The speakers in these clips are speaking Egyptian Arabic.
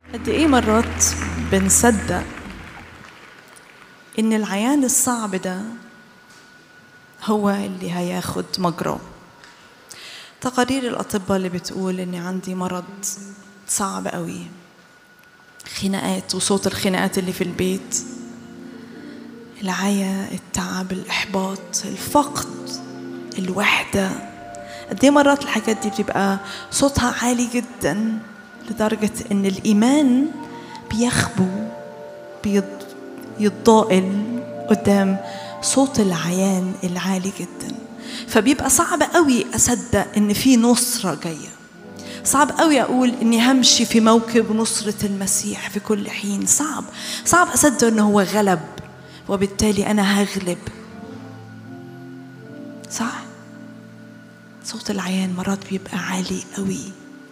قد ايه مرات بنصدق ان العيان الصعب ده هو اللي هياخد مجراه تقارير الاطباء اللي بتقول اني عندي مرض صعب قوي خناقات وصوت الخناقات اللي في البيت العيا التعب الاحباط الفقد الوحده قد ايه مرات الحاجات دي بتبقى صوتها عالي جدا لدرجه ان الايمان بيخبو بيتضائل قدام صوت العيان العالي جدا فبيبقى صعب قوي اصدق ان في نصره جايه صعب قوي اقول اني همشي في موكب نصره المسيح في كل حين صعب صعب اصدق انه هو غلب وبالتالي انا هغلب صح صوت العيان مرات بيبقى عالي قوي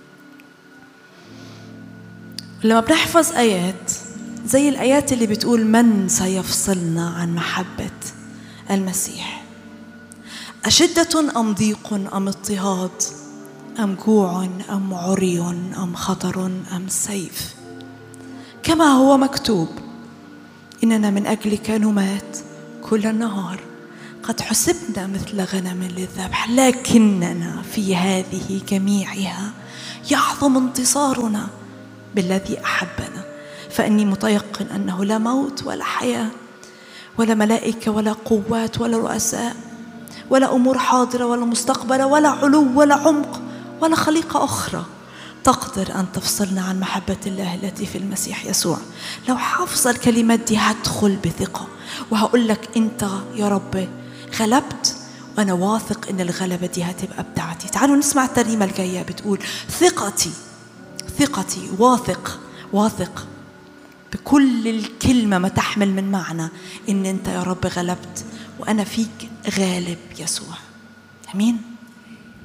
لما بنحفظ ايات زي الايات اللي بتقول من سيفصلنا عن محبه المسيح اشده ام ضيق ام اضطهاد ام جوع ام عري ام خطر ام سيف كما هو مكتوب اننا من اجلك نمات كل النهار قد حسبنا مثل غنم للذبح لكننا في هذه جميعها يعظم انتصارنا بالذي احبنا فاني متيقن انه لا موت ولا حياه ولا ملائكه ولا قوات ولا رؤساء ولا امور حاضره ولا مستقبله ولا علو ولا عمق ولا خليقه اخرى تقدر ان تفصلنا عن محبه الله التي في المسيح يسوع لو حافظ الكلمات دي هدخل بثقه وهقول لك انت يا رب غلبت وانا واثق ان الغلبه دي هتبقى بتاعتي تعالوا نسمع الترنيمه الجايه بتقول ثقتي ثقتي واثق واثق بكل الكلمة ما تحمل من معنى إن أنت يا رب غلبت وأنا فيك غالب يسوع أمين